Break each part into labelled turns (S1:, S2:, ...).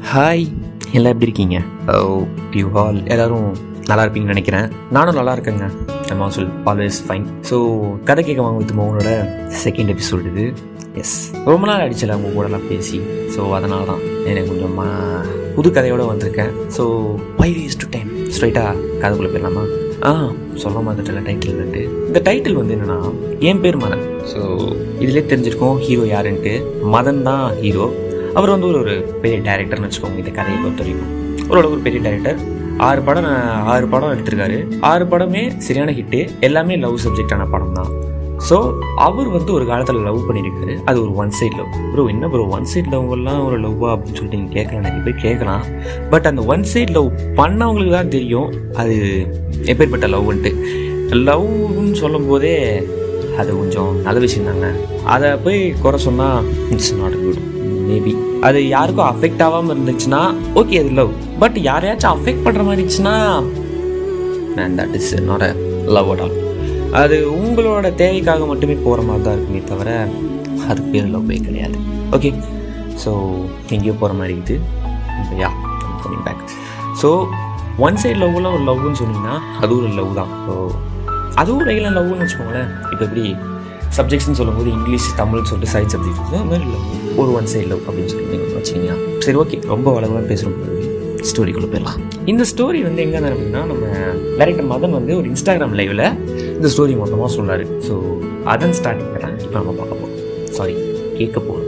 S1: Hi எல்லாம் எப்படி இருக்கீங்க ஓ யூ ஆல் எல்லாரும் நல்லா இருப்பீங்கன்னு நினைக்கிறேன் நானும் நல்லா இருக்கேங்க நம்ம ஆல்சோ ஆல்வேஸ் ஃபைன் ஸோ கதை கேட்க வாங்க வித் மோகனோட செகண்ட் எபிசோடு இது எஸ் ரொம்ப நாள் அடிச்சல அவங்க கூடலாம் பேசி ஸோ அதனால தான் எனக்கு கொஞ்சம் மா- புது கதையோடு வந்திருக்கேன் so why waste to time ஸ்ட்ரைட்டாக கதைக்குள்ளே போயிடலாமா ஆ சொல்ல மாதிரில டைட்டில் வந்து இந்த டைட்டில் வந்து என்னன்னா என் பேர் மதன் ஸோ இதுலேயே தெரிஞ்சிருக்கோம் ஹீரோ யாருன்ட்டு மதன் தான் ஹீரோ அவர் வந்து ஒரு ஒரு பெரிய டேரக்டர்னு வச்சுக்கோங்க இந்த கதையை பொறுத்த வரைக்கும் ஓரளவு ஒரு பெரிய டேரக்டர் ஆறு படம் நான் ஆறு படம் எடுத்திருக்காரு ஆறு படமே சரியான ஹிட்டு எல்லாமே லவ் சப்ஜெக்டான படம் தான் ஸோ அவர் வந்து ஒரு காலத்தில் லவ் பண்ணியிருக்காரு அது ஒரு ஒன் சைட் லவ் ப்ரோ என்ன ப்ரோ ஒன் சைட் லவ்லாம் ஒரு லவ்வா அப்படின்னு சொல்லிட்டு நீங்கள் கேட்கலாம் நிறைய பேர் கேட்கலாம் பட் அந்த ஒன் சைட் லவ் பண்ணவங்களுக்கு தான் தெரியும் அது எப்பேற்பட்ட லவ்ன்ட்டு லவ்னு சொல்லும் போதே அது கொஞ்சம் நல்ல விஷயம் தாங்க அதை போய் குறை சொன்னால் இட்ஸ் நாட் குட் மேபி அது யாருக்கும் அஃபெக்ட் ஆகாமல் இருந்துச்சுன்னா ஓகே அது லவ் பட் யாரையாச்சும் அஃபெக்ட் பண்ணுற மாதிரி இருந்துச்சுன்னா man that is not a love at all அது உங்களோட தேவைக்காக மட்டுமே போகிற மாதிரி தான் இருக்குமே தவிர அது பேர் லவ்வே கிடையாது ஓகே ஸோ எங்கேயோ போகிற மாதிரி இருக்குது yeah coming back so one side லவ்லாம் ஒரு லவ்னு சொன்னீங்கன்னா அது ஒரு லவ் தான் ஸோ அதுவும் ரெகுலர் லவ்னு வச்சுக்கோங்களேன் இப்போ எப்படி சப்ஜெக்ட்ஸ்னு சொல்லும்போது இங்கிலீஷ் தமிழ்னு சொல்லிட்டு சைட் சப்ஜெக்ட் அது மாதிரி லவ் ஒரு ஒன் சைடு லவ் அப்படின்னு சொல்லி நீங்கள் வச்சிங்கன்னா சரி ஓகே ரொம்ப வளவாக பேசுகிறோம் ஸ்டோரிக்குள்ளே போயிடலாம் இந்த ஸ்டோரி வந்து எங்கே அப்படின்னா நம்ம டைரக்டர் மதன் வந்து ஒரு இன்ஸ்டாகிராம் லைவில் இந்த ஸ்டோரி மொத்தமாக சொல்றாரு ஸோ அதன் ஸ்டார்டிங் தான் இப்போ நம்ம பார்க்க போகிறோம் சாரி கேட்க போகிறோம்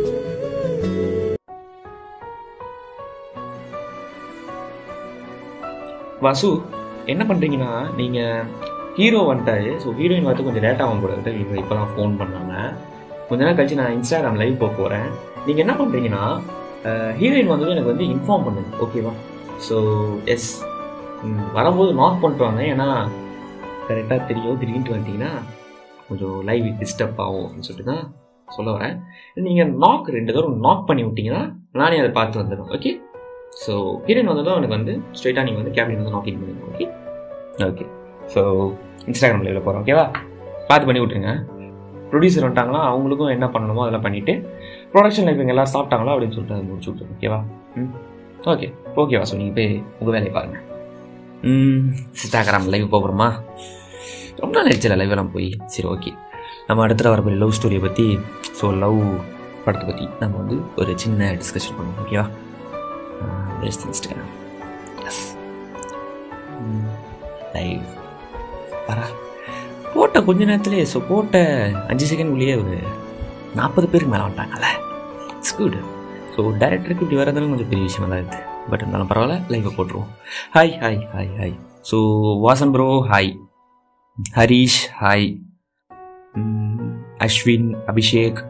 S1: வாசு என்ன பண்ணுறீங்கன்னா நீங்கள் ஹீரோ வந்துட்டாரு ஸோ ஹீரோயின் வந்து கொஞ்சம் லேட்டாக ஆகும் கூட இவங்க இப்போ தான் ஃபோன் பண்ணாங்க கொஞ்ச நேரம் கழிச்சு நான் இன்ஸ்டாகிராம் லைவ் போக போகிறேன் நீங்கள் என்ன பண்ணுறீங்கன்னா ஹீரோயின் வந்ததும் எனக்கு வந்து இன்ஃபார்ம் பண்ணுங்க ஓகேவா ஸோ எஸ் வரும்போது நாக் பண்ணிட்டு வாங்க ஏன்னா கரெக்டாக தெரியும் திடீர்னு வந்துட்டீங்கன்னா கொஞ்சம் லைவ் டிஸ்டர்ப் ஆகும் அப்படின்னு சொல்லிட்டு தான் சொல்ல வரேன் நீங்கள் நாக் ரெண்டு தடவை நாக் பண்ணி விட்டீங்கன்னா நானே அதை பார்த்து வந்துடும் ஓகே ஸோ ஹீரோயின் வந்ததும் எனக்கு வந்து ஸ்ட்ரைட்டாக நீங்கள் வந்து கேபின் வந்து நாக்கிங் பண்ணுங்க ஓகே ஓகே ஸோ இன்ஸ்டாகிராம் லைவில் போகிறோம் ஓகேவா பார்த்து பண்ணி விட்ருங்க ப்ரொடியூசர் வந்துட்டாங்களா அவங்களுக்கும் என்ன பண்ணணுமோ அதெல்லாம் பண்ணிவிட்டு ப்ரொடக்ஷன் லைஃப் இவங்க எல்லாம் சாப்பிட்டாங்களா அப்படின்னு சொல்லிட்டு அதை முடிச்சு விட்ருங்க ஓகேவா ம் ஓகே ஓகேவா ஸோ நீங்கள் போய் உங்கள் வேலையை பாருங்கள் ம் இன்ஸ்டாகிராம் லைவ் போகிறோமா ரொம்ப நாள் ஆயிடுச்சு லைவ் எல்லாம் போய் சரி ஓகே நம்ம அடுத்த வரப்போகிற லவ் ஸ்டோரியை பற்றி ஸோ லவ் படத்தை பற்றி நம்ம வந்து ஒரு சின்ன டிஸ்கஷன் பண்ணுவோம் ஓகேவா பெஸ்ட் இன்ஸ்டாகிராம் எஸ் லைவ் வரா போட்ட கொஞ்ச நேரத்துலேயே ஸோ போட்ட அஞ்சு செகண்ட்குள்ளேயே ஒரு நாற்பது பேருக்கு மேலே வந்துட்டாங்கல்ல இட்ஸ் குட் ஸோ டேரக்டருக்கு இப்படி வரதுன்னு கொஞ்சம் பெரிய விஷயமா தான் இருக்குது பட் இருந்தாலும் பரவாயில்ல லைவை போட்டுருவோம் hi hi hi hi so Vasan bro hi Harish hi hmm, Ashwin Abhishek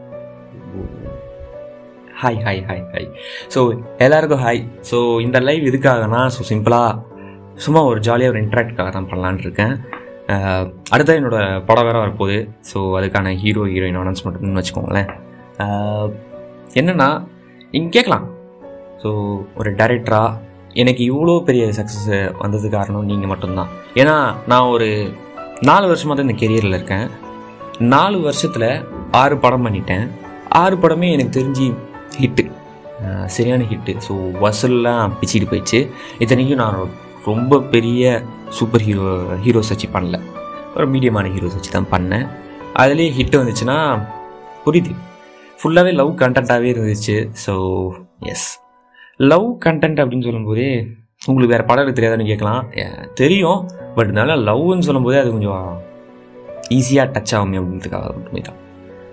S1: hi hi hi hi so எல்லாருக்கும் ஹாய் ஸோ இந்த லைவ் எதுக்காகனா ஸோ சிம்பிளாக சும்மா ஒரு ஜாலியாக ஒரு இன்ட்ராக்டாக தான் பண்ணலான்னு இருக்கேன் அஹ், அடுத்த என்னோட படம் வேறு வரப்போகுது ஸோ அதுக்கான ஹீரோ ஹீரோயின் அனௌன்ஸ்மெண்ட்னு வச்சுக்கோங்களேன் அஹ், என்னன்னா நீங்கள் கேட்கலாம் ஸோ ஒரு டைரக்டராக எனக்கு இவ்வளோ பெரிய சக்ஸஸ் வந்தது காரணம் நீங்கள் மட்டும்தான் ஏன்னா நான் ஒரு நாலு வருஷமாக தான் இந்த கெரியரில் இருக்கேன் நாலு வருஷத்தில் ஆறு படம் பண்ணிட்டேன் ஆறு படமே எனக்கு தெரிஞ்சு ஹிட்டு சரியான ஹிட்டு ஸோ வசூல்லாம் பிச்சுட்டு போயிடுச்சு இத்தனைக்கும் நான் ரொம்ப பெரிய சூப்பர் ஹீரோ ஹீரோஸ் வச்சு பண்ணல ஒரு மீடியமான ஹீரோஸ் வச்சு தான் பண்ணேன் அதுலேயே ஹிட் வந்துச்சுன்னா புரியுது ஃபுல்லாகவே லவ் கண்டென்ட்டாகவே இருந்துச்சு ஸோ எஸ் லவ் கண்டென்ட் அப்படின்னு சொல்லும்போதே உங்களுக்கு வேறு படம் எனக்கு தெரியாதுன்னு கேட்கலாம் ஏ- தெரியும் பட் இருந்தாலும் லவ்னு சொல்லும்போதே அது கொஞ்சம் ஈஸியாக டச் ஆகுமே அப்படின்றதுக்காக மட்டுமே தான்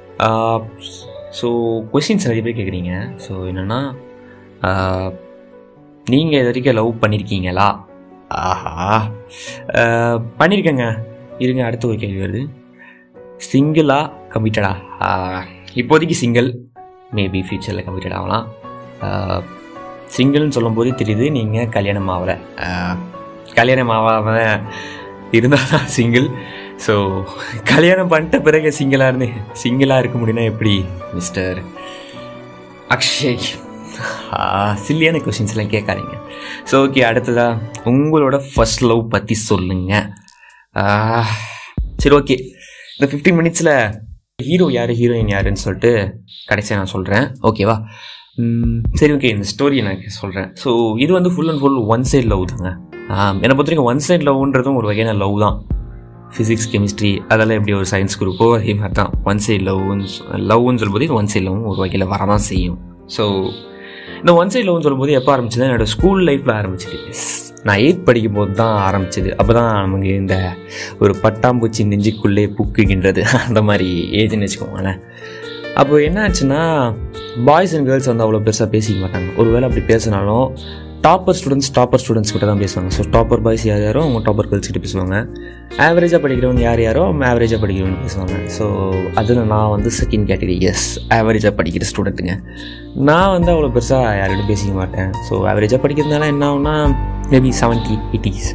S1: ஸோ கொஷின்ஸ் நிறைய பேர் கேட்குறீங்க ஸோ என்னென்னா நீங்கள் இது வரைக்கும் லவ் பண்ணியிருக்கீங்களா ஆஹா ஆஹ், பண்ணியிருக்கேங்க இருங்க அடுத்த ஒரு கேள்வி வருது சிங்கிளா கமிட்டடா இப்போதைக்கு சிங்கிள் மேபி ஃப்யூச்சரில் கமிட்டட் ஆகலாம் சிங்கிள்னு சொல்லும்போதே தெரியுது நீங்கள் கல்யாணம் ஆகலை ஆஹ், கல்யாணம் ஆகாம இருந்தால் தான் சிங்கிள் ஸோ கல்யாணம் பண்ணிட்ட பிறகு சிங்கிளாக இருந்து சிங்கிளாக இருக்க முடியும்னா எப்படி மிஸ்டர் அக்ஷய் சில்லியான கொஷின்ஸ்லாம் கேட்காதீங்க ஸோ ஓகே அடுத்ததா உங்களோட ஃபர்ஸ்ட் லவ் பற்றி சொல்லுங்க ஆஹ், சரி ஓகே இந்த ஃபிஃப்டீன் மினிட்ஸில் ஹீரோ யார் ஹீரோயின் யாருன்னு சொல்லிட்டு கடைசியாக நான் சொல்கிறேன் ஓகேவா ம், சரி ஓகே இந்த ஸ்டோரி நான் சொல்கிறேன் ஸோ இது வந்து full and full one side love தாங்க ஆம், என்னை பொறுத்த வரைக்கும் ஒன் சைட் லவ்ன்றதும் ஒரு வகையான லவ் தான் ஃபிசிக்ஸ் கெமிஸ்ட்ரி அதெல்லாம் எப்படி ஒரு சயின்ஸ் குரூப்போ அதே மாதிரி தான் ஒன் சைட் லவ்னு லவ்னு சொல்லும்போது இது ஒன் சைட் லவ்வும் ஒரு வகையில் வரதான் செய்யும் ஸோ இந்த ஒன் சைட் லவ்னு சொல்லும்போது எப்போ ஆரம்பிச்சது என்னோட ஸ்கூல் லைஃப்பில் ஆரம்பிச்சது Yes. நான் எயித் படிக்கும் போது தான் ஆரம்பிச்சது அப்போ தான் நமக்கு இந்த ஒரு பட்டாம்பூச்சி நெஞ்சுக்குள்ளே புக்குகின்றது அந்த மாதிரி ஏஜ்னு வச்சுக்கோங்களேன் அப்போ என்ன ஆச்சுன்னா பாய்ஸ் அண்ட் கேர்ள்ஸ் வந்து அவ்வளோ பெருசாக பேசிக்க மாட்டாங்க ஒருவேளை அப்படி பேசினாலும் டாப்பர் ஸ்டூடெண்ட்ஸ் டாப்பர் ஸ்டூடெண்ட்ஸ் கிட்ட தான் பேசுவாங்க ஸோ டாப்பர் பாய்ஸ் யார் யாரோ அவங்க டாப்பர் கேர்ள்ஸ் கிட்ட பேசுவாங்க ஆவரேஜாக படிக்கிறவங்க யார் யாரோ ஆவரேஜாக படிக்கிறவங்க பேசுவாங்க ஸோ அதில் நான் வந்து செகண்ட் கேட்டகரி எஸ் ஆவரேஜாக படிக்கிற ஸ்டூடெண்ட்டுங்க நான் வந்து அவ்வளோ பெருசாக யார்கிட்டும் பேசிக்க மாட்டேன் ஸோ ஆவரேஜாக படிக்கிறதுனால என்ன ஆகும்னா மேபி செவன்ட்டி எயிட்டிஸ்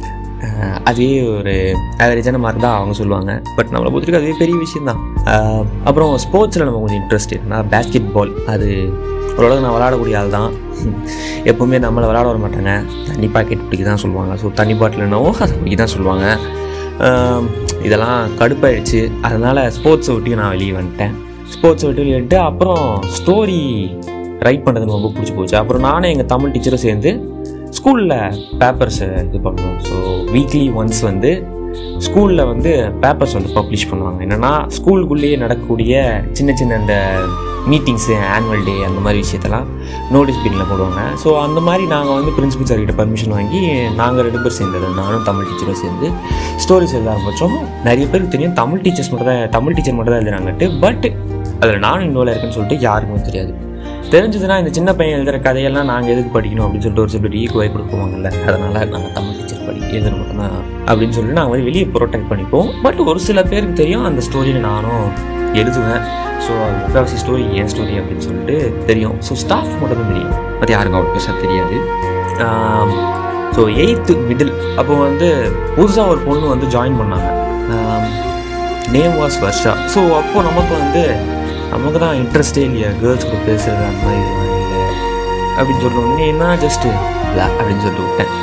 S1: அதே ஒரு ஆவரேஜான மார்க் தான் அவங்க சொல்லுவாங்க பட் நம்மளை பொறுத்தவரைக்கும் அதுவே பெரிய விஷயம் தான் அப்புறம் ஸ்போர்ட்ஸில் நம்ம கொஞ்சம் இன்ட்ரெஸ்ட் நான் பேஸ்கெட் பால் அது ஓரளவுக்கு நான் விளாடக்கூடிய ஆள் தான் எப்போவுமே நம்மளை விளாட வர மாட்டாங்க தண்ணி பாக்கெட் பிடிக்க தான் சொல்லுவாங்க ஸோ தண்ணி பாட்டில் என்னவோ அதை பிடிக்க தான் சொல்லுவாங்க ஆஹ் இதெல்லாம் கடுப்பாயிடுச்சு அதனால் ஸ்போர்ட்ஸை விட்டு நான் வெளியே வந்துட்டேன் ஸ்போர்ட்ஸை விட்டு வெளியே வந்துட்டு அப்புறம் ஸ்டோரி ரைட் பண்ணுறது ரொம்ப பிடிச்சி போச்சு அப்புறம் நானும் எங்கள் தமிழ் டீச்சரும் சேர்ந்து ஸ்கூலில் பேப்பர்ஸை இது பண்ணுவோம் ஸோ வீக்லி ஒன்ஸ் வந்து ஸ்கூலில் வந்து பேப்பர்ஸ் வந்து பப்ளிஷ் பண்ணுவாங்க என்னென்னா ஸ்கூலுக்குள்ளேயே நடக்கக்கூடிய சின்ன சின்ன அந்த மீட்டிங்ஸு ஆனுவல் டே அந்த மாதிரி விஷயத்தெல்லாம் நோட்டீஸ் பீரியடில் போடுவாங்க ஸோ அந்த மாதிரி நாங்கள் வந்து பிரின்சிபல் சார் கிட்ட பர்மிஷன் வாங்கி நாங்கள் ரெண்டு பேர் சேர்ந்தது நானும் தமிழ் டீச்சரும் சேர்ந்து ஸ்டோரிஸ் எழுத ஆரம்பித்தோம் நிறைய பேருக்கு தெரியும் தமிழ் டீச்சர்ஸ் மட்டும் தான் தமிழ் டீச்சர் மட்டும் தான் எழுதுறாங்கட்டு பட் அதில் நானும் இன்வால்வ் இருக்கேன்னு சொல்லிட்டு யாருக்குமே தெரியாது தெரிஞ்சதுன்னா இந்த சின்ன பையன் எழுதுகிற கதையெல்லாம் நாங்கள் எதுக்கு படிக்கணும் அப்படின்னு சொல்லிட்டு ஒரு சில ஈக்குவாய் கொடுக்குவாங்கல்ல அதனால் நாங்கள் தமிழ் டீச்சர் படி எழுதுற மட்டும்தான் அப்படின்னு சொல்லிட்டு நாங்கள் வந்து வெளியே ப்ரொடெக்ட் பண்ணிப்போம் பட் ஒரு சில பேருக்கு தெரியும் அந்த ஸ்டோரியில் நானும் எழுதுவேன் ஸோ முக்கால்வாசி ஸ்டோரி என் ஸ்டோரி அப்படின்னு சொல்லிட்டு தெரியும் ஸோ ஸ்டாஃப் மட்டும் தான் தெரியும் அது யாருக்கும் அவ்வளோ பெருசாக தெரியாது ஸோ எயித்து மிடில் அப்போ வந்து புதுசாக ஒரு பொண்ணு வந்து ஜாயின் பண்ணாங்க நேம் வாஸ் வர்ஷா ஸோ அப்போ நமக்கு வந்து நமக்கு தான் இன்ட்ரெஸ்டே இல்லையா கேர்ள்ஸ் கூட பேசுறது அந்த மாதிரி இதெல்லாம் இல்லை அப்படின்னு சொல்ல உடனே என்ன ஜஸ்ட்டு இல்லை அப்படின்னு சொல்லிட்டு விட்டேன்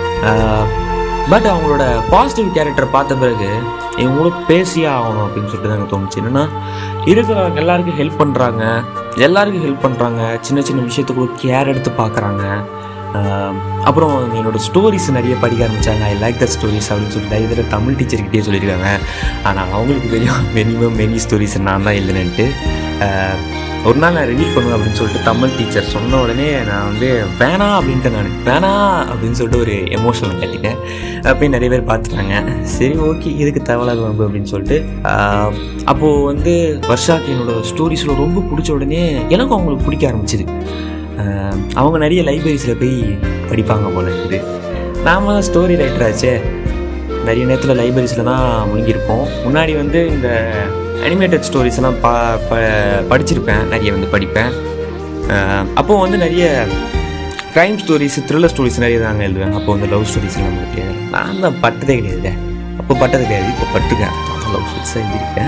S1: பட் அவங்களோட பாசிட்டிவ் கேரக்டரை பார்த்த பிறகு இவங்களும் பேசியே ஆகணும் அப்படின்னு சொல்லிட்டு தான் எனக்கு தோணுச்சு என்னென்னா இருக்கிறவங்க எல்லாருக்கும் ஹெல்ப் பண்ணுறாங்க எல்லாருக்கும் ஹெல்ப் பண்ணுறாங்க சின்ன சின்ன விஷயத்துக்குள்ள கேர் எடுத்து பார்க்குறாங்க அப்புறம் என்னோட ஸ்டோரிஸ் நிறைய படிக்க ஆரம்பித்தாங்க ஐ லைக் த ஸ்டோரிஸ் அப்படின்னு சொல்லிட்டு இதில் தமிழ் டீச்சர்கிட்டே சொல்லியிருக்காங்க ஆனால் அவங்களுக்கு தெரியும் மினிமம் மெனி ஸ்டோரிஸ் நான் தான் எழுதுனேன்ட்டு ஆஹ், ஒரு நாள் நான் ரிவீல் பண்ணுவேன் அப்படின்னு சொல்லிட்டு தமிழ் டீச்சர் சொன்ன உடனே நான் வந்து வேணாம் அப்படின்ட்டு நான் வேணாம் அப்படின்னு சொல்லிட்டு ஒரு எமோஷனல் கட்டிட்டேன் அப்போ நிறைய பேர் பார்த்துட்டாங்க சரி ஓகே இதுக்கு தேவையில்லாத வம்பு அப்படின்னு சொல்லிட்டு ஆஹ், அப்போது வந்து வர்ஷாக்கு என்னோட ஸ்டோரிஸில் ரொம்ப பிடிச்ச உடனே எனக்கும் அவங்களுக்கு பிடிக்க ஆரம்பிச்சிது ஆஹ், அவங்க நிறைய லைப்ரரிஸில் போய் படிப்பாங்க போல இருக்குது நாம தான் ஸ்டோரி ரைட்டர் ஆச்சே நிறைய நேரத்தில் லைப்ரரிஸில் தான் முழுங்கியிருப்போம் முன்னாடி வந்து இந்த அனிமேட்டட் ஸ்டோரிஸ் எல்லாம் பா ப படிச்சிருப்பேன் நிறைய வந்து படிப்பேன் ஆஹ், அப்போ வந்து நிறைய க்ரைம் ஸ்டோரிஸ் த்ரில்லர் ஸ்டோரிஸ் நிறைய தாங்க எழுதுவேன் அப்போ வந்து லவ் ஸ்டோரிஸ் எல்லாம் கிடையாது நான் தான் பட்டதே கிடையாது அப்போ பட்டது கிடையாது இப்போ பட்டுருக்கேன் லவ் ஸ்டோரிஸாக எழுதியிருக்கேன்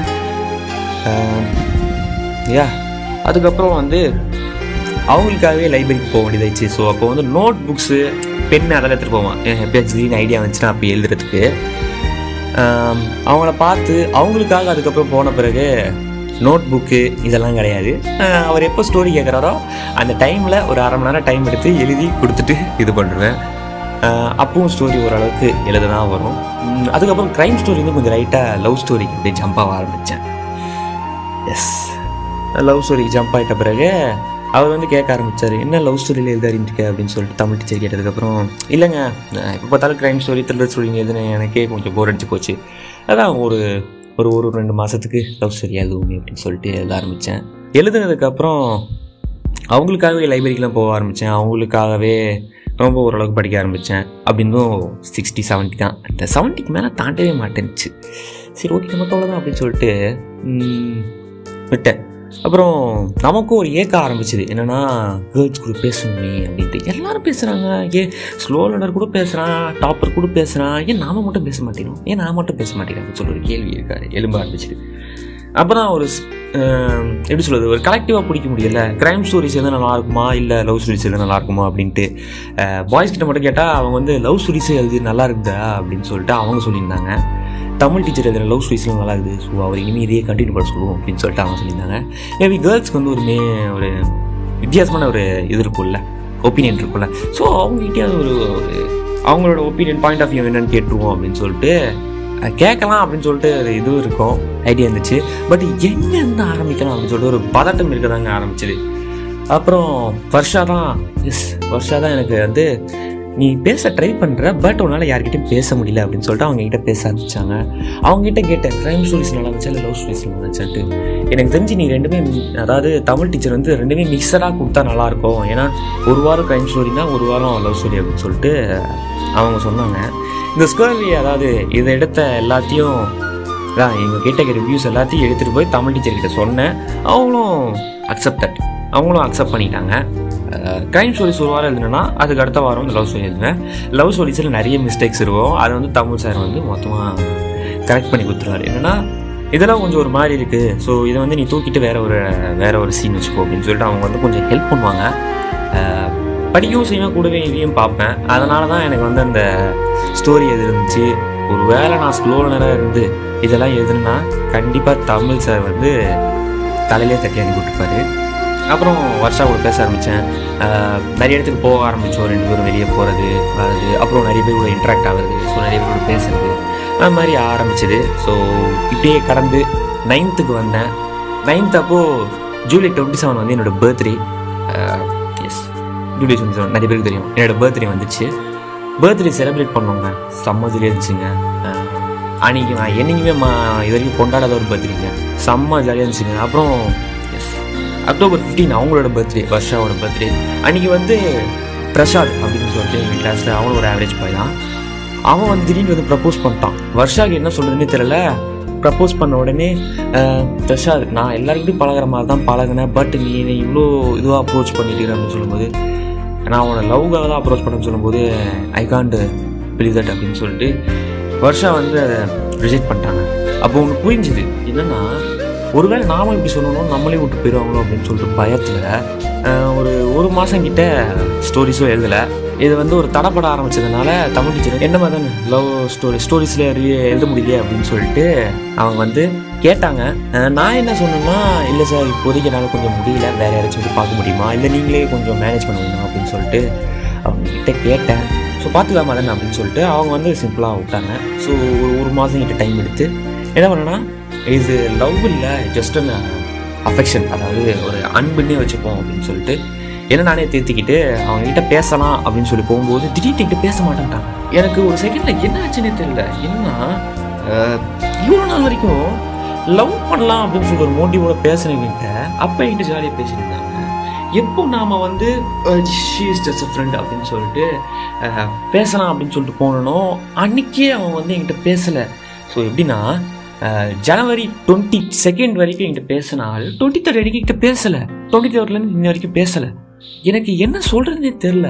S1: யா அதுக்கப்புறம் வந்து அவங்களுக்காகவே லைப்ரரிக்கு போக வேண்டியதாச்சு ஸோ அப்போ வந்து நோட் புக்ஸு பென் அதெல்லாம் எடுத்துகிட்டு போவான் எப்பயாச்சும் திடீர்னு ஐடியா வந்துச்சுன்னா அப்போ எழுதுறதுக்கு ஆம், அவங்கள பார்த்து அவங்களுக்காக அதுக்கப்புறம் போன பிறகு நோட் புக்கு இதெல்லாம் கிடையாது ஆஹ், அவர் எப்போ ஸ்டோரி கேட்குறாரோ அந்த டைமில் ஒரு அரை மணி நேரம் டைம் எடுத்து எழுதி கொடுத்துட்டு இது பண்ணுவேன் ஆஹ், அப்பவும் ஸ்டோரி ஓரளவுக்கு எழுத தான் வரும் உம், அதுக்கப்புறம் க்ரைம் ஸ்டோரி வந்து கொஞ்சம் லைட்டாக லவ் ஸ்டோரி அப்படியே ஜம்ப் ஆக ஆரம்பித்தேன் எஸ் லவ் ஸ்டோரிக்கு ஜம்ப் ஆகிட்ட பிறகு அவர் வந்து கேட்க ஆரம்பிச்சார் என்ன லவ் ஸ்டோரியில் எழுத அறிஞ்சிருக்க அப்படின்னு சொல்லிட்டு தமிழ் டீச்சர் கேட்டதுக்கப்புறம் இல்லைங்க நான் எப்போ பார்த்தாலும் க்ரைம் ஸ்டோரி த்ரில்லர் ஸ்டோரி எழுதுனேன் எனக்கே கொஞ்சம் போர் அடிச்சு போச்சு அதான் ஒரு ஒரு ஒரு ரெண்டு மாதத்துக்கு லவ் ஸ்டோரி எழுதுவோமே அப்படின்னு சொல்லிட்டு எழுத ஆரம்பித்தேன் எழுதுனதுக்கப்புறம் அவங்களுக்காகவே லைப்ரரிக்கெலாம் போக ஆரம்பித்தேன் அவங்களுக்காகவே ரொம்ப ஓரளவுக்கு படிக்க ஆரம்பித்தேன் அப்படின்னும் சிக்ஸ்டி செவன்ட்டி தான் அந்த செவன்ட்டிக்கு மேலே தாண்டவே மாட்டேன்ச்சு சரி ஓகே நமக்கு அவ்வளோதான் அப்படின்னு சொல்லிட்டு ம், விட்டேன் அப்புறம் நமக்கும் ஒரு ஏக்க ஆரம்பிச்சுது என்னன்னா கேர்ள்ஸ் கூட பேசணுமே அப்படின்ட்டு எல்லாரும் பேசுகிறாங்க ஏன் ஸ்லோ லேர்னர் கூட பேசுகிறான் டாப்பர் கூட பேசுகிறான் ஏன் நாம மட்டும் பேச மாட்டேங்கிறோம் ஏன் நான் மட்டும் பேச மாட்டேங்கிறேன் அப்படின்னு சொல்லி ஒரு கேள்வி இருக்கா எலும்ப ஆரம்பிச்சுது அப்போ தான் ஒரு ஸ்- ஆஹ் எப்படி சொல்கிறது ஒரு கலெக்டிவாக பிடிக்க முடியல க்ரைம் ஸ்டோரிஸ் எதுவும் நல்லா இருக்குமா இல்லை லவ் ஸ்டோரிஸ் எதுவும் நல்லா இருக்குமா அப்படின்ட்டு பாய்ஸ் கிட்ட மட்டும் கேட்டால் அவங்க வந்து லவ் ஸ்டோரிஸே எழுதி நல்லா இருக்குதா அப்படின்னு சொல்லிட்டு அவங்க சொல்லியிருந்தாங்க தமிழ் டீச்சர் எழுதுகிற லவ் ஸ்டோரிஸ்லாம் நல்லா இருக்குது ஸோ அவர் இனிமேல் இதையே கண்டினியூ பண்ண சொல்லுவோம் அப்படின்னு சொல்லிட்டு அவங்க சொல்லியிருந்தாங்க மேபி கேர்ள்ஸ்க்கு வந்து ஒரு மே ஒரு வித்தியாசமான ஒரு இது இருக்கும்ல ஒப்பீனியன் இருக்கும்ல ஸோ அவங்ககிட்டயே ஒரு ஒரு அவங்களோட ஒப்பீனியன் பாயிண்ட் ஆஃப் வியூ என்னன்னு கேட்டுருவோம் அப்படின்னு சொல்லிட்டு அஹ், கேட்கலாம் அப்படின்னு சொல்லிட்டு ஒரு இதுவும் இருக்கும் ஐடியா இருந்துச்சு பட் எங்கேருந்து ஆரம்பிக்கலாம் அப்படின்னு சொல்லிட்டு ஒரு பதட்டம் இருக்கதாங்க ஆரம்பிச்சது அப்புறம் வர்ஷா தான் எஸ் வர்ஷா தான் எனக்கு வந்து நீ பேச ட்ரை பண்ணுற பட் உன்னால் யார்கிட்டயும் பேச முடியல அப்படின்னு சொல்லிட்டு அவங்க கிட்ட பேச ஆரம்பிச்சாங்க அவங்க கிட்ட கேட்டேன் க்ரைம் ஸ்டோரிஸ் நல்லா இருந்துச்சா இல்லை லவ் ஸ்டோரிஸ் நல்லா இருந்துச்சான்ட்டு எனக்கு தெரிஞ்சு நீ ரெண்டுமே அதாவது தமிழ் டீச்சர் வந்து ரெண்டுமே மிக்சடாக கொடுத்தா நல்லாயிருக்கும் ஏன்னா ஒரு வாரம் க்ரைம் ஸ்டோரினா ஒரு வாரம் லவ் ஸ்டோரி அப்படின்னு சொல்லிட்டு அவங்க சொன்னாங்க இந்த ஸ்கோரி அதாவது இதை எடுத்த எல்லாத்தையும் அதான் எங்கள் கிட்ட ரிவ்யூஸ் எல்லாத்தையும் எடுத்துகிட்டு போய் தமிழ் டீச்சர் கிட்ட சொன்னேன் அவங்களும் அக்செப்டட் அவங்களும் அக்செப்ட் பண்ணிட்டாங்க க்ரைம் ஸ்டோரிஸ் ஒரு வாரம் எழுதுனா அதுக்கு அடுத்த வாரம் வந்து லவ் ஸ்டோரி எழுதுவேன் லவ் ஸ்டோரிஸில் நிறைய மிஸ்டேக்ஸ் இருக்கும் அதை வந்து தமிழ் சார் வந்து மொத்தமாக கரெக்ட் பண்ணி கொடுத்துருவாரு என்னன்னா இதெல்லாம் கொஞ்சம் ஒரு மாதிரி இருக்குது ஸோ இதை வந்து நீ தூக்கிட்டு வேற ஒரு வேற ஒரு சீன் வச்சுக்கோ அப்படின்னு சொல்லிட்டு அவங்க வந்து கொஞ்சம் ஹெல்ப் பண்ணுவாங்க அஹ், படிக்கவும் செய்வேன் கூடவே இதையும் பார்ப்பேன் அதனால தான் எனக்கு வந்து அந்த ஸ்டோரி எது இருந்துச்சு ஒரு வேளை நான் ஸ்லோ நேரம் இருந்து இதெல்லாம் எழுதுனா கண்டிப்பாக தமிழ் சார் வந்து தலையிலே தட்டி அனுப்பி விட்டுருப்பாரு அப்புறம் வருஷா கூட பேச ஆரம்பித்தேன் நிறைய இடத்துக்கு போக ஆரம்பித்தோம் ரெண்டு பேரும் வெளியே போகிறது வர்றது அப்புறம் நிறைய பேர் கூட இன்ட்ராக்ட் ஆகுறது ஸோ நிறைய பேர் கூட பேசுறது அது மாதிரி ஆரம்பிச்சது ஸோ இப்படியே கடந்து நைன்த்துக்கு வந்தேன் நைன்த் அப்போது ஜூலை டுவெண்ட்டி செவன் வந்து என்னோடய birthday yes July twenty seven நிறைய பேருக்கு தெரியும் என்னோடய பர்த்டே வந்துச்சு பர்த்டே செலிப்ரேட் பண்ணோங்க செம்ம ஜாலியாக இருந்துச்சுங்க அஹ், அன்னைக்கு நான் என்னைக்குமே மா இது வரைக்கும் கொண்டாடாத ஒரு பர்த்டேங்க செம்ம ஜாலியாக இருந்துச்சுங்க அப்புறம் எஸ் அக்டோபர் 15 அவங்களோட பர்த்டே வர்ஷாவோட பர்த்டே அன்னைக்கு வந்து பிரசாத் அப்படின்னு சொல்லிட்டு எங்கள் கிளாஸில் அவனும் ஒரு ஆவரேஜ் பாய் தான் அவன் வந்து திடீர்னு வந்து ப்ரப்போஸ் பண்ணிட்டான் வர்ஷாக்கு என்ன சொல்கிறதுனே தெரியல ப்ரப்போஸ் பண்ண உடனே அஹ், பிரசாத் நான் எல்லாருக்கிட்டையும் பழகுற மாதிரி தான் பழகினேன் பட் நீ என்னை இவ்வளோ இதுவாக அப்ரோச் பண்ணிட்டு அப்படின்னு சொல்லும்போது நான் அவனை லவ்காக தான் அப்ரோச் பண்ணேன்னு சொல்லும்போது ஐ காண்ட் பிலீவ் தட் அப்படின்னு சொல்லிட்டு வருஷா வந்து அதை ரிஜெக்ட் பண்ணிட்டாங்க அப்போ ஒன்று புரிஞ்சுது என்னன்னா ஒருவேளை நாம இப்படி சொல்லணும் நம்மளே விட்டு போயிடுவாங்களோ அப்படின்னு சொல்லிட்டு பயத்தில் ஒரு ஒரு மாதம் கிட்ட ஸ்டோரிஸும் எழுதலை இது வந்து ஒரு தடப்பட ஆரம்பிச்சதுனால தமிழ் டீச்சர் என்ன மாதிரி தானே லவ் ஸ்டோரி ஸ்டோரிஸில் எழுத முடியலையே அப்படின்னு சொல்லிட்டு அவங்க வந்து கேட்டாங்க அஹ் நான் என்ன சொன்னேன்னா இல்லை சார் இப்போதைக்கு என்னால் கொஞ்சம் முடியல வேறு யாராச்சும் வந்து பார்க்க முடியுமா இல்லை நீங்களே கொஞ்சம் மேனேஜ் பண்ண முடியுமா அப்படின்னு சொல்லிட்டு அவங்க கிட்ட கேட்டேன் ஸோ பார்த்துக்கலாமா தானே அப்படின்னு சொல்லிட்டு அவங்க வந்து சிம்பிளாக விட்டாங்க ஸோ ஒரு ஒரு மாதம் கிட்ட டைம் எடுத்து என்ன பண்ணேன்னா இது லவ் இல்லை ஜஸ்ட் அன் அஃபெக்ஷன் அதாவது ஒரு அன்புன்னே வச்சுப்போம் அப்படின்னு சொல்லிட்டு என்ன நானே தேர்த்திக்கிட்டு அவங்க கிட்ட பேசலாம் அப்படின்னு சொல்லி போகும்போது திடீர்னு என்கிட்ட பேச மாட்டேன்ட்டாங்க எனக்கு ஒரு செகண்ட்ல என்ன ஆச்சுன்னே தெரியல என்னன்னா அஹ், இவ்வளோ நாள் வரைக்கும் லவ் பண்ணலாம் அப்படின்னு சொல்லி ஒரு மோட்டிவோட பேசுனவங்கிட்ட அப்போ என்கிட்ட ஜாலியாக பேசியிருந்தாங்க எப்போ நாம வந்து she is just a friend அப்படின்னு சொல்லிட்டு அஹ், பேசலாம் அப்படின்னு சொல்லிட்டு போனனோ அன்னைக்கே அவன் வந்து என்கிட்ட பேசலை ஸோ எப்படின்னா அஹ், ஜனவரி டுவெண்ட்டி செகண்ட் வரைக்கும் என்கிட்ட பேசினால் டுவெண்ட்டி தேர்ட் வரைக்கும் என்கிட்ட பேசலை டுவெண்ட்டி தேர்ட்லேருந்து இன்ன வரைக்கும் பேசலை எனக்கு என்ன சொல்கிறதுனே தெரில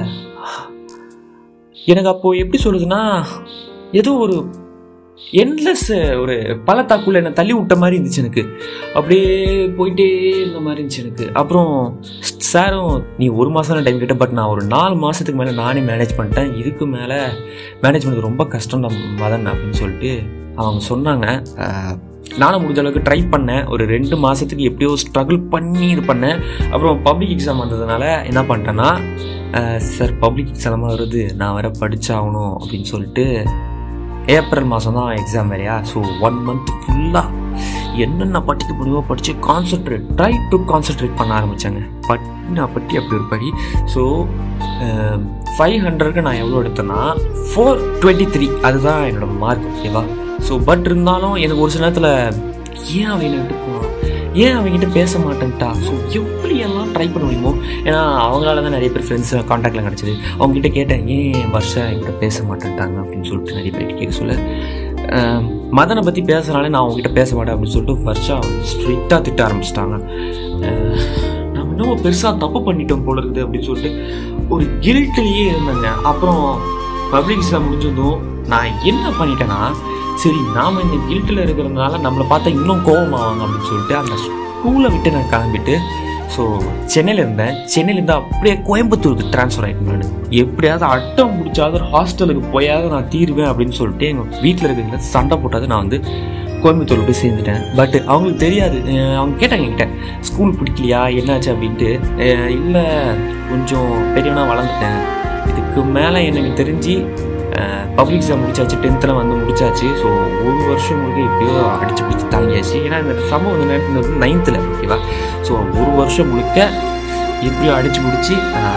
S1: எனக்கு அப்போது எப்படி சொல்லுதுன்னா ஏதோ ஒரு என்லெஸ் ஒரு பள்ளத்தாக்குள்ள என்னை தள்ளி விட்ட மாதிரி இருந்துச்சு எனக்கு அப்படியே போயிட்டே இருந்த மாதிரி இருந்துச்சு எனக்கு அப்புறம் சாரும் நீ ஒரு மாதம் டைம் கேட்ட பட் நான் ஒரு நாலு மாதத்துக்கு மேலே நானே மேனேஜ் பண்ணிட்டேன் இதுக்கு மேலே மேனேஜ் பண்ணது ரொம்ப கஷ்டம் தான் மதன் அப்படின்னு சொல்லிட்டு அவங்க சொன்னாங்க அஹ், நானும் முடிஞ்ச அளவுக்கு ட்ரை பண்ணேன் ஒரு ரெண்டு மாதத்துக்கு எப்படியோ ஸ்ட்ரகிள் பண்ணி இது பண்ணேன் அப்புறம் பப்ளிக் எக்ஸாம் வந்ததுனால என்ன பண்ணிட்டேன்னா சார் பப்ளிக் எக்ஸாமாக வருது நான் வேற படிச்சாகணும் அப்படின்னு சொல்லிட்டு ஏப்ரல் மாதம் தான் எக்ஸாம் வேறையா ஸோ ஒன் மந்த் ஃபுல்லாக என்னென்ன படிக்க முடியுமோ படித்து கான்சென்ட்ரேட் ட்ரை டு கான்சென்ட்ரேட் பண்ண ஆரம்பித்தாங்க பட் நான் பட்டி அப்படி ஒரு படி ஸோ ஃபைவ் ஹண்ட்ரடுக்கு நான் எவ்வளோ எடுத்தேன்னா ஃபோர் டுவெண்ட்டி த்ரீ அதுதான் என்னோட மார்க் ஓகேவா ஸோ பட் இருந்தாலும் எனக்கு ஒரு சில நேரத்தில் ஏன் அவன் என்ன விட்டு போனான் ஏன் அவங்ககிட்ட பேச மாட்டேன்ட்டா ஸோ எப்படி எல்லாம் ட்ரை பண்ண முடியுமோ ஏன்னா அவங்களால தான் நிறைய பேர் ஃப்ரெண்ட்ஸ் காண்டாக்டில் கிடச்சிது அவங்ககிட்ட கேட்டேன் ஏன் வருஷம் என்கிட்ட பேச மாட்டேன்ட்டாங்க அப்படின்னு சொல்லிட்டு நிறைய பேர் கேட்க சொல்ல அஹ், மதனை பற்றி பேசுனாலே நான் அவங்ககிட்ட பேச மாட்டேன் அப்படின்னு சொல்லிட்டு வருஷா ஸ்ட்ரிக்டாக திட்ட ஆரம்பிச்சிட்டாங்க நம்ம இன்னும் பெருசாக தப்பு பண்ணிட்டோம் போல இருக்குது அப்படின்னு சொல்லிட்டு ஒரு கில்ட்லேயே இருந்தேங்க அப்புறம் பப்ளிக் எக்ஸாம் முடிஞ்சதும் நான் என்ன பண்ணிட்டேன்னா சரி நாம் இந்த கில்ட்டில் இருக்கிறதுனால நம்மளை பார்த்தா இன்னும் கோபமாவாங்க அப்படின்னு சொல்லிட்டு அந்த ஸ்கூலை விட்டு நான் கிளம்பிட்டு ஸோ சென்னையில் இருந்தேன் சென்னையிலேருந்து அப்படியே கோயம்புத்தூருக்கு ட்ரான்ஸ்ஃபர் ஆகிட்டேன் நான் எப்படியாவது அட்டம் முடிச்சாவது ஒரு ஹாஸ்டலுக்கு போயாவது நான் தீருவேன் அப்படின்னு சொல்லிட்டு எங்கள் வீட்டில் இருக்கிறவங்க சண்டை போட்டாவது நான் வந்து கோயம்புத்தூரில் போய் சேர்ந்துட்டேன் பட் அவங்களுக்கு தெரியாது அஹ் அவங்க கேட்டாங்க என்கிட்ட ஸ்கூல் பிடிக்கலையா என்னாச்சு அப்படின்ட்டு இல்லை கொஞ்சம் பெரியவனா வளர்ந்துட்டேன் இதுக்கு மேலே எனக்கு தெரிஞ்சு பப்ளிக் எக்ஸாம் முடிச்சாச்சு டென்த்தில் வந்து முடிச்சாச்சு ஸோ ஒரு வருஷம் முழுக்க எப்படியோ அடிச்சு பிடிச்சி தாங்கியாச்சு ஏன்னா இந்த சம்பவம் வந்து நடந்தது வந்து நைன்த்தில் ஓகேவா ஸோ ஒரு வருஷம் முழுக்க எப்படியோ அடிச்சு பிடிச்சி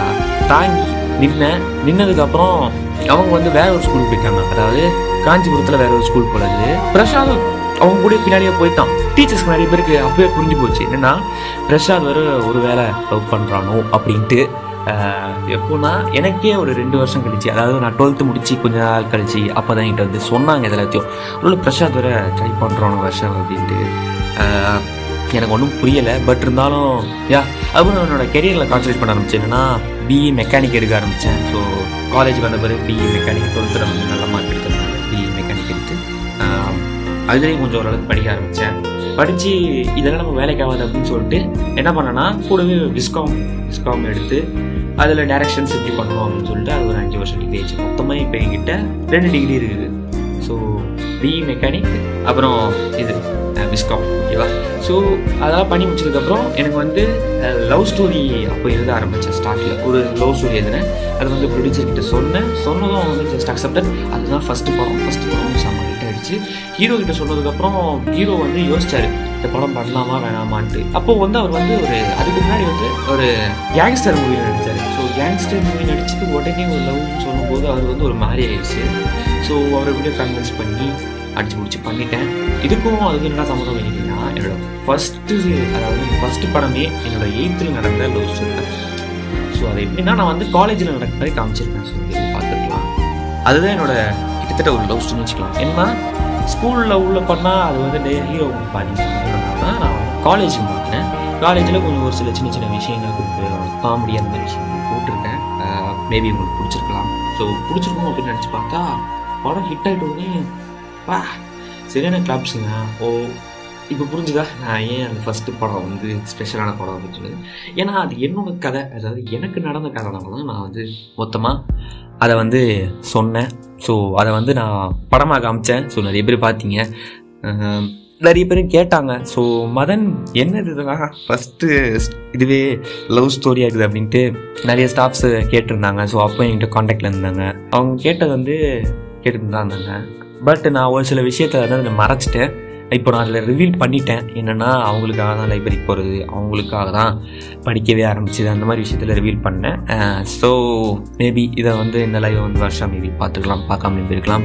S1: தாங்கி நின்னேன் நின்னதுக்கப்புறம் அவங்க வந்து வேற ஒரு ஸ்கூலுக்கு போயிட்டாங்க அதாவது காஞ்சிபுரத்தில் வேற ஒரு ஸ்கூல் போனது பிரசாதும் அவங்க கூட பின்னாடியே போயிட்டான் டீச்சர்ஸ்க்கு நிறைய பேருக்கு அப்பவே புரிஞ்சு போச்சு என்னன்னா பிரசாத் வேற ஒரு வேலை லவ் பண்ணுறானோ அப்படின்ட்டு ஆஹ், எப்போனா எனக்கே ஒரு ரெண்டு வருஷம் கழிச்சு அதாவது நான் டுவெல்த்து முடிச்சு கொஞ்ச நாள் கழிச்சு அப்போ தான் என்கிட்ட வந்து சொன்னாங்க இது எல்லாத்தையும் ஒரு பிரசாத் வேற ட்ரை பண்ணுறானோ வருஷம் அப்படின்ட்டு ஆஹ், எனக்கு ஒன்றும் புரியலை பட் இருந்தாலும் யா அப்புறம் என்னோட கெரியரில் கான்சன்ட்ரேட் பண்ண ஆரம்பிச்சேன் என்னன்னா பிஇ மெக்கானிக் எடுக்க ஆரம்பித்தேன் ஸோ காலேஜ் வந்த பிறகு பிஇ மெக்கானிக் டுவெல்த்தில் வந்து நல்ல மார்க் எடுத்ததுனால பிஇ மெக்கானிக் எடுத்து ஆஹ், அதுலேயும் கொஞ்சம் ஓரளவுக்கு படிக்க ஆரம்பித்தேன் படித்து இதெல்லாம் நம்ம வேலைக்கு ஆகாது அப்படின்னு சொல்லிட்டு என்ன பண்ணேன்னா கூடவே விஸ்காம் விஸ்காம் எடுத்து அதில் டேரக்ஷன்ஸ் எப்படி பண்ணணும் அப்படின்னு சொல்லிட்டு அது ஒரு அஞ்சு வருஷம் டிகிரி ஆச்சு மொத்தமாக இப்போ என்கிட்ட ரெண்டு டிகிரி இருக்குது ஸோ பிஇ மெக்கானிக் அப்புறம் இது விஸ்காம் ஓகேவா ஸோ அதெல்லாம் பண்ணி முடிச்சதுக்கப்புறம் எனக்கு வந்து லவ் ஸ்டோரி அப்போ எழுத ஆரம்பித்தேன் ஸ்டார்ட்டில் ஒரு லவ் ஸ்டோரி எழுதினேன் அது வந்து ப்ரொடியூசர் கிட்ட சொன்னேன் சொன்னதும் அவங்க வந்து ஜஸ்ட் அக்செப்டட் அதுதான் ஃபஸ்ட்டு படம் ஃபஸ்ட்டு படம் செம்ம ஹிட் ஆயிடுச்சு ஹீரோ கிட்ட சொன்னதுக்கப்புறம் ஹீரோ வந்து யோசிச்சாரு இந்த படம் பண்ணலாமா வேணாமான்ட்டு அப்போ வந்து அவர் வந்து ஒரு அதுக்கு முன்னாடி வந்து ஒரு கேங்ஸ்டர் மூவி நடிச்சாரு ஸோ கேங்ஸ்டர் மூவி நடிச்சது உடனே ஒரு லவ்னு சொல்லும்போது அவர் வந்து ஒரு மாதிரி ஆயிடுச்சு ஸோ அவரை எப்படியோ கன்வின்ஸ் பண்ணி அடிச்சு பிடிச்சி பண்ணிட்டேன் இதுக்கும் அதுக்கு என்ன சம்மந்தம் பண்ணிட்டீங்கன்னா என்னோட ஃபஸ்ட்டு அதாவது ஃபஸ்ட்டு படமே என்னோட எயித்தில் நடந்த லவ் ஸ்டோரி தான் ஸோ அது எப்படின்னா நான் வந்து காலேஜில் நடக்கிற மாதிரி காமிச்சிருக்கேன் ஸோ இது பார்த்துக்கலாம் அதுதான் என்னோட கிட்டத்தட்ட ஒரு லவ் ஸ்டோரின்னு வச்சுக்கலாம் ஏன்னா ஸ்கூலில் உள்ள பண்ணால் அது வந்து டே ஹீரோ பாதிக்கிறதுனால நான் காலேஜ் மாற்றினேன் காலேஜில் கொஞ்சம் ஒரு சில சின்ன சின்ன விஷயங்கள் காமெடி அந்த மாதிரி விஷயங்கள் போட்டிருக்கேன் மேபி உங்களுக்கு பிடிச்சிருக்கலாம் ஸோ பிடிச்சிருக்கும் அப்படின்னு நினச்சி பார்த்தா படம் ஹிட் ஆகிட்டு உடனே வா சரியான கிளாப்ஸுங்க ஓ இப்போ புரிஞ்சுதா நான் ஏன் அந்த ஃபஸ்ட்டு படம் வந்து ஸ்பெஷலான படம் அப்படின்னு சொன்னது ஏன்னா அது என்னோட கதை அதாவது எனக்கு நடந்த கதைனால தான் நான் வந்து மொத்தமாக அதை வந்து சொன்னேன் ஸோ அதை வந்து நான் படமாக காமிச்சேன் ஸோ நிறைய பேர் பார்த்தீங்க அஹ், நிறைய பேர் கேட்டாங்க ஸோ மதன் என்னது இதெல்லாம் ஃபஸ்ட்டு இதுவே லவ் ஸ்டோரியாக இருக்குது அப்படின்ட்டு நிறைய ஸ்டாஃப்ஸ் கேட்டிருந்தாங்க ஸோ அப்போ என்கிட்ட காண்டாக்டில் இருந்தாங்க அவங்க கேட்டது வந்து கேட்டுட்டு தான் இருந்தாங்க பட் நான் ஒரு சில விஷயத்த வந்து அதை மறைச்சிட்டேன் இப்போ நான் அதில் ரிவீல் பண்ணிட்டேன் என்னென்னா அவங்களுக்காக தான் லைப்ரரிக்கு போகிறது அவங்களுக்காக தான் படிக்கவே ஆரம்பிச்சது அந்த மாதிரி விஷயத்தில் ரிவீல் பண்ணேன் ஸோ மேபி இதை வந்து இந்த லைவ் வந்து வருஷம் மேபி பார்த்துக்கலாம் பார்க்காம இருக்கலாம்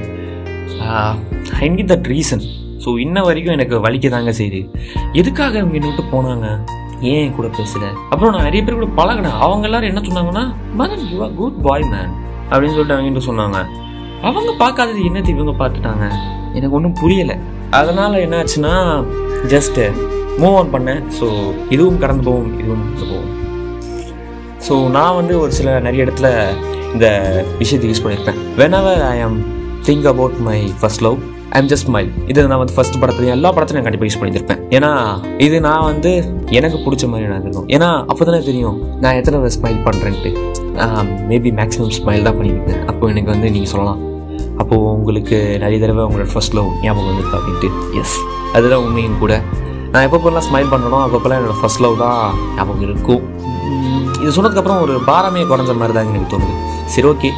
S1: I need that reason so இன்ன வரைக்கும் எனக்கு வலிக்க தாங்க செய்யுது எதுக்காக அவங்க என்ன விட்டு போனாங்க ஏன் என் கூட பேசல அப்புறம் நான் நிறைய பேர் கூட பழகினேன் அவங்க எல்லாரும் என்ன சொன்னாங்கன்னா Madhan you are good boy man அப்படின்னு சொல்லிட்டு அவங்க கிட்ட சொன்னாங்க அவங்க பார்க்காதது என்னது இவங்க பார்த்துட்டாங்க எனக்கு ஒன்றும் புரியலை அதனால என்னாச்சுன்னா ஜஸ்ட் மூவ் ஆன் பண்ணேன் ஸோ இதுவும் கடந்து போகும் இதுவும் கடந்து போகும் ஸோ நான் வந்து ஒரு சில நிறைய இடத்துல இந்த விஷயத்தை யூஸ் பண்ணியிருப்பேன் whenever I am think about my first love I am just smile இது நான் வந்து ஃபர்ஸ்ட் படத்துலையும் எல்லா படத்துலையும் நான் கண்டிப்பாக யூஸ் பண்ணியிருப்பேன் ஏன்னா இது நான் வந்து எனக்கு பிடிச்ச மாதிரி நான் இருக்கணும் ஏன்னா அப்போ தானே தெரியும் நான் எத்தனை ஸ்மைல் பண்ணுறேன்ட்டு மேபி மேக்ஸிமம் ஸ்மைல் தான் பண்ணியிருப்பேன் அப்போ எனக்கு வந்து நீங்கள் சொல்லலாம் அப்போது உங்களுக்கு நிறைய தடவை உங்களோட ஃபர்ஸ்ட் லவ் ஞாபகம் வந்துருக்கு அப்படின்ட்டு எஸ் அதுதான் உண்மையும் கூட நான் எப்பப்போல்லாம் ஸ்மைல் பண்ணணும் அப்பப்போல்லாம் என்னோடய ஃபர்ஸ்ட் லவ் தான் ஞாபகம் இருக்கும் உம், இது சொன்னதுக்கப்புறம் ஒரு பாரமே குறைஞ்ச மாதிரி தாங்க எனக்கு தோணுது சரி ஓகே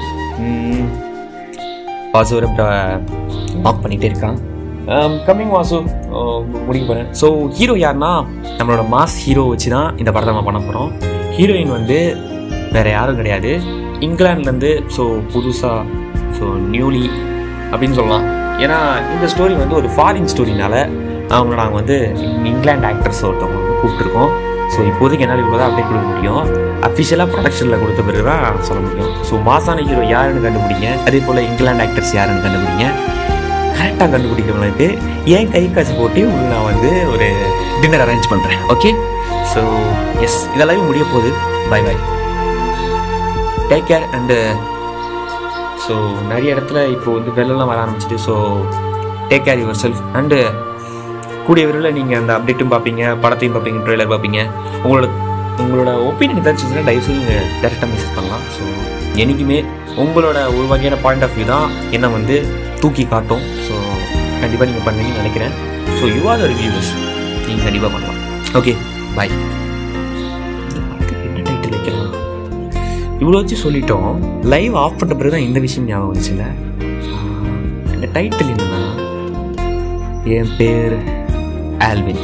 S1: வாசு வர வாக் பண்ணிகிட்டே இருக்கான் கம்மிங் வாசு அஹ், முடிக்க போகிறேன் ஸோ ஹீரோ யாருன்னா நம்மளோட மாஸ் ஹீரோ வச்சு தான் இந்த படத்தை நம்ம பண்ண போகிறோம் ஹீரோயின் வந்து வேறு யாரும் கிடையாது இங்கிலாந்துலேருந்து ஸோ புதுசாக ஸோ நியூலி அப்படின்னு சொல்லலாம் ஏன்னா இந்த ஸ்டோரி வந்து ஒரு ஃபாரின் ஸ்டோரினால அவங்க நாங்கள் வந்து இங்கிலாந்து ஆக்டர்ஸ் ஒருத்தவங்க வந்து கூப்பிட்டுருக்கோம் ஸோ இப்போதைக்கு என்னால் இவ்வளோ தான் அப்டேட் கொடுக்க முடியும் அஃபிஷியலாக ப்ரொடக்ஷனில் கொடுத்த பிறகு தான் சொல்ல முடியும் ஸோ மாசான ஹீரோ யாருன்னு கண்டுபிடிங்க அதே போல் இங்கிலாந்து ஆக்டர்ஸ் யாருன்னு கண்டுபிடிங்க கரெக்டாக கண்டுபிடிக்கிறவங்களுக்கு ஏன் கை காசு போட்டு உங்களுக்கு நான் வந்து ஒரு டின்னர் அரேஞ்ச் பண்ணுறேன் ஓகே ஸோ எஸ் இதெல்லாம் முடிய போகுது bye bye take care and so நிறைய இடத்துல இப்போ வந்து வெள்ளம்லாம் வர ஆரம்பிச்சிட்டு so take care yourself and கூடிய விரைவில் நீங்கள் அந்த அப்டேட்டும் பார்ப்பீங்க படத்தையும் பார்ப்பீங்க ட்ரெய்லர் பார்ப்பீங்க உங்களோட உங்களோட ஒப்பீனியன் ஏதாச்சும் இருந்துச்சுன்னா தயவுசெய்து நீங்கள் டேரெக்டாக மெசேஜ் பண்ணலாம் ஸோ என்றைக்குமே உங்களோட ஒரு வகையான பாயிண்ட் ஆஃப் வியூ தான் என்னை வந்து தூக்கி காட்டும் ஸோ கண்டிப்பாக நீங்கள் பண்ணுவீங்கன்னு நினைக்கிறேன் so you are the reviewers நீங்கள் கண்டிப்பாக பண்ணலாம் ஓகே பாய் இந்த படத்துக்கு என்ன டைட்டில் வைக்கலாம் இவ்வளோ வச்சு சொல்லிட்டோம் லைவ் ஆஃப் பண்ணுற பிறகு தான் இந்த விஷயம் ஞாபகம் வந்துச்சுல்ல ஆஹ், இந்த டைட்டில் என்னன்னா என் பேர் ஆல்வின்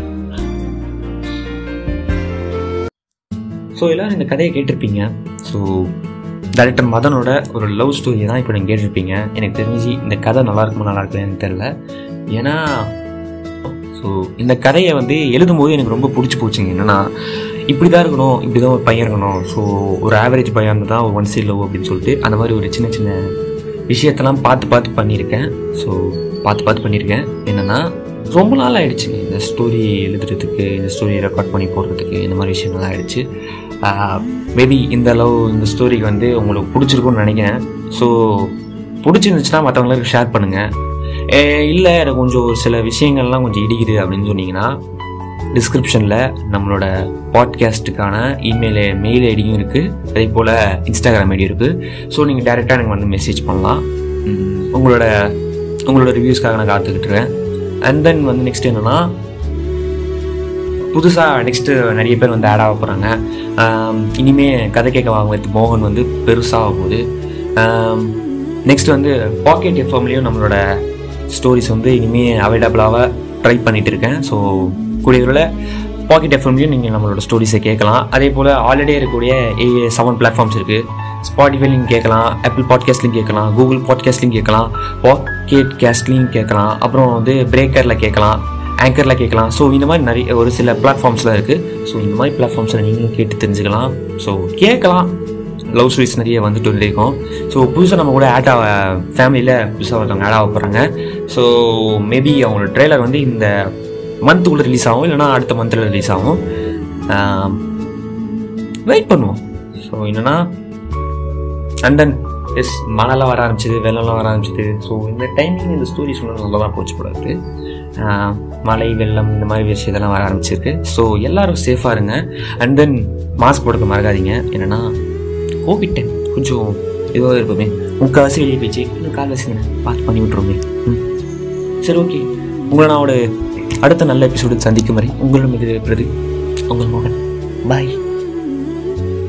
S1: ஸோ எல்லோரும் இந்த கதையை கேட்டிருப்பீங்க ஸோ டைரக்டர் மதனோட ஒரு லவ் ஸ்டோரி தான் இப்போ நீங்கள் கேட்டிருப்பீங்க எனக்கு தெரிஞ்சு இந்த கதை நல்லா இருக்குமா நல்லா இருக்குமா எனக்கு தெரில ஏன்னா ஸோ இந்த கதையை வந்து எழுதும்போது எனக்கு ரொம்ப பிடிச்சி போச்சுங்க என்னென்னா இப்படி தான் இருக்கணும் இப்படி தான் ஒரு பையன் இருக்கணும் ஸோ ஒரு ஆவரேஜ் பையன் தான் ஒரு ஒன் சைட் லவ் அப்படின்னு சொல்லிட்டு அந்த மாதிரி ஒரு சின்ன சின்ன விஷயத்தெல்லாம் பார்த்து பார்த்து பண்ணியிருக்கேன் ஸோ பார்த்து பார்த்து பண்ணியிருக்கேன் என்னென்னா ரொம்ப நாள் ஆயிடுச்சுங்க இந்த ஸ்டோரி எழுதுறதுக்கு இந்த ஸ்டோரி ரெக்கார்ட் பண்ணி போடுறதுக்கு இந்த மாதிரி விஷயங்கள்லாம் ஆயிடுச்சு மேபி இந்த லவ் இந்த ஸ்டோரிக்கு வந்து உங்களுக்கு பிடிச்சிருக்கும்னு நினைக்கிறேன் ஸோ பிடிச்சிருந்துச்சுன்னா மற்றவங்களுக்கு ஷேர் பண்ணுங்கள் இல்லை எனக்கு கொஞ்சம் ஒரு சில விஷயங்கள்லாம் கொஞ்சம் இடிக்குது அப்படின்னு சொன்னீங்கன்னா டிஸ்கிரிப்ஷனில் நம்மளோட பாட்காஸ்ட்டுக்கான இமெயில் மெயில் ஐடியும் இருக்குது அதே போல் இன்ஸ்டாகிராம் ஐடி இருக்குது ஸோ நீங்கள் டேரெக்டாக எனக்கு வந்து மெசேஜ் பண்ணலாம் உம், உங்களோட உங்களோட ரிவ்யூஸ்க்காக நான் காத்துக்கிட்டுருக்கேன் அண்ட் தென் வந்து நெக்ஸ்ட் என்னென்னா புதுசாக நெக்ஸ்ட்டு நிறைய பேர் வந்து ஆட் ஆக போகிறாங்க இனிமே கதை கேட்க வாங்க மோகன் வந்து பெருசாக போகுது நெக்ஸ்ட் வந்து பாக்கெட் எஃப்எம்லேயும் நம்மளோட ஸ்டோரிஸ் வந்து இனிமேல் அவைலபிளாக ட்ரை பண்ணிட்டு இருக்கேன் ஸோ கூடிய விரைவில் பாக்கெட் எஃப்எம்லேயும் நீங்கள் நம்மளோட ஸ்டோரிஸை கேட்கலாம் அதே போல் ஆல்ரெடி இருக்கக்கூடிய ஏ செவன் பிளாட்ஃபார்ம்ஸ் இருக்குது ஸ்பாட்டிஃபைலையும் கேட்கலாம் ஆப்பிள் பாட்காஸ்ட்லையும் கேட்கலாம் கூகுள் பாட்காஸ்ட்லையும் கேட்கலாம் பாக்கெட் கேஸ்ட்லையும் கேட்கலாம் அப்புறம் வந்து பிரேக்கரில் கேட்கலாம் ஆங்கரில் கேட்கலாம் ஸோ இந்த மாதிரி நிறைய ஒரு சில பிளாட்ஃபார்ம்ஸ்லாம் இருக்குது ஸோ இந்த மாதிரி பிளாட்ஃபார்ம்ஸில் நீங்களும் கேட்டு தெரிஞ்சுக்கலாம் ஸோ கேட்கலாம் லவ் ஸ்டோரிஸ் நிறைய வந்துட்டு இருக்கும் ஸோ புதுசாக நம்ம கூட ஆட் ஆக ஃபேமிலியில் புதுசாக ஒருத்தவங்க ஆட் ஆக போகிறாங்க ஸோ மேபி அவங்களோட ட்ரெய்லர் வந்து இந்த மந்த்துக்குள்ளே ரிலீஸ் ஆகும் இல்லைனா அடுத்த மந்தில் ரிலீஸ் ஆகும் வெயிட் பண்ணுவோம் ஸோ என்னென்னா அண்ட் தென் எஸ் மழைலாம் வர ஆரம்பிச்சது வெள்ளம்லாம் வர ஆரம்பிச்சது ஸோ இந்த டைமிங் இந்த ஸ்டோரி சொன்னது நல்லா தான் போச்சு போடாது மழை வெள்ளம் இந்த மாதிரி விஷயத்தெல்லாம் வர ஆரம்பிச்சிருக்கு ஸோ எல்லாரும் சேஃபாக இருங்க அண்ட் தென் மாஸ்க் போட்டுக்க மறக்காதீங்க என்னென்னா கோவிட் டைம் கொஞ்சம் இதுவாக இருப்போமே முக்கால்வாசி வெளியே போயிடுச்சு இன்னும் கால்வாசி தானே பார்த்து பண்ணி விட்ருவோமே ம் சரி ஓகே உங்களை நான் ஒரு அடுத்த நல்ல எபிசோடு சந்திக்கும் வரை உங்களிடம் இது பிரதி உங்கள் மோகன் பாய்